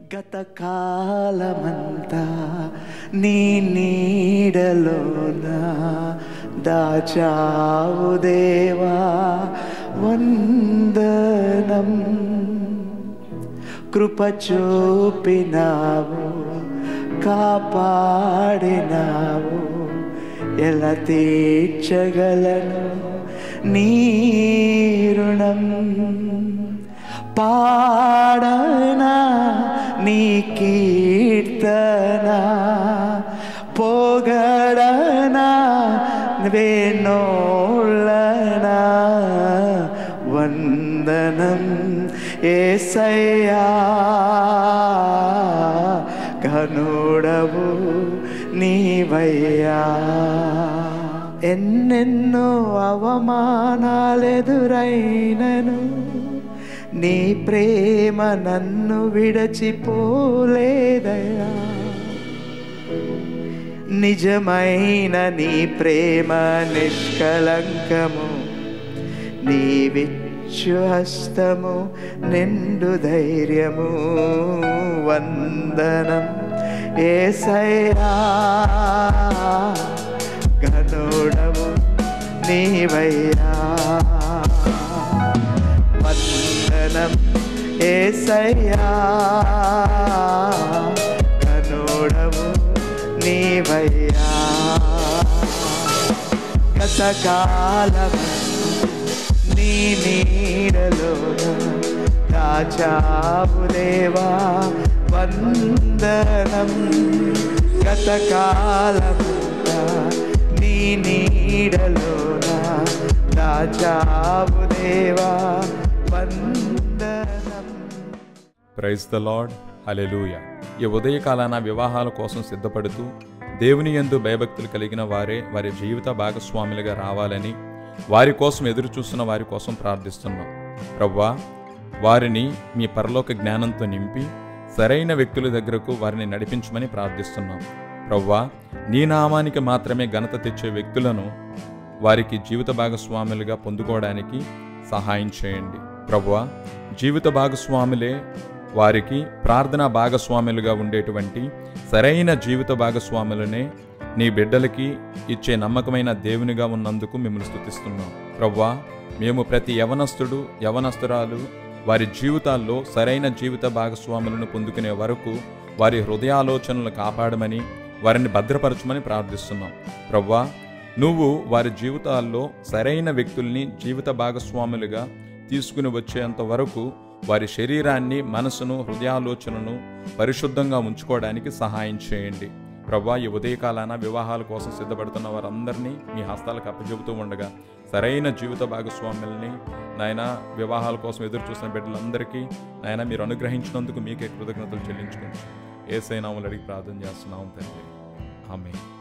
గత కాలమంతా నీ నీడలోన దాచావు దేవా వందనం కృప చూపినావు కాపాడినావు ఎలా తీర్చగలను నీ రుణం పాడనా నీ కీర్తన పోగడనా వేణోళ్ళనా వందనం ఏసయ్యా కనుడవు నీవయ్యా ఎన్నెన్నో అవమానాలెదురైనను నీ ప్రేమ నన్ను విడచిపోలేదయా నిజమైన నీ ప్రేమ నిష్కలంకము నీ విశ్వస్తము నిండు ధైర్యము వందనం ఏసయ్యా గనుడము నీవయ్యా వందనం ఏసయ్యా కనుడవు నీవయ్యా గతకాలం నీ నీడలోన దాచావు దేవా వందనం గతకాలం నీ నీడలోన దాచావు దేవా వందనం ప్రైజ్ ద లార్డ్ హలెలూయ ఈ ఉదయకాలాన వివాహాల కోసం సిద్ధపడుతూ దేవుని యందు భయభక్తులు కలిగిన వారే వారి జీవిత భాగస్వాములుగా రావాలని వారి కోసం ఎదురు చూస్తున్న వారి కోసం ప్రార్థిస్తున్నాం ప్రవ్వా వారిని మీ పరలోక జ్ఞానంతో నింపి సరైన వ్యక్తుల దగ్గరకు వారిని నడిపించమని ప్రార్థిస్తున్నాం ప్రవ్వా నీ నామానికి మాత్రమే ఘనత తెచ్చే వ్యక్తులను వారికి జీవిత భాగస్వాములుగా పొందుకోవడానికి సహాయం చేయండి ప్రభువా జీవిత భాగస్వాములే వారికి ప్రార్థనా భాగస్వాములుగా ఉండేటువంటి సరైన జీవిత భాగస్వాములనే నీ బిడ్డలకి ఇచ్చే నమ్మకమైన దేవునిగా ఉన్నందుకు మిమ్మల్ని స్తుతిస్తున్నాం ప్రవ్వా మేము ప్రతి యవనస్తుడు యవనస్తురాలు వారి జీవితాల్లో సరైన జీవిత భాగస్వాములను పొందుకునే వరకు వారి హృదయాలోచనలు కాపాడమని వారిని భద్రపరచమని ప్రార్థిస్తున్నాం ప్రవ్వా నువ్వు వారి జీవితాల్లో సరైన వ్యక్తుల్ని జీవిత భాగస్వాములుగా తీసుకుని వచ్చేంత వరకు వారి శరీరాన్ని మనసును హృదయాలోచనను పరిశుద్ధంగా ఉంచుకోవడానికి సహాయం చేయండి ప్రభా ఈ ఉదయకాలాన వివాహాల కోసం సిద్ధపడుతున్న వారందరినీ మీ హస్తాలకు అప్పచెబుతూ ఉండగా సరైన జీవిత భాగస్వాముల్ని నాయన వివాహాల కోసం ఎదురు చూసిన బిడ్డలందరికీ నాయన మీరు అనుగ్రహించినందుకు మీకే కృతజ్ఞతలు చెల్లించుకోవచ్చు ఏ సైనాములు అడిగి ప్రార్థన చేస్తున్నాం తండ్రి ఆమె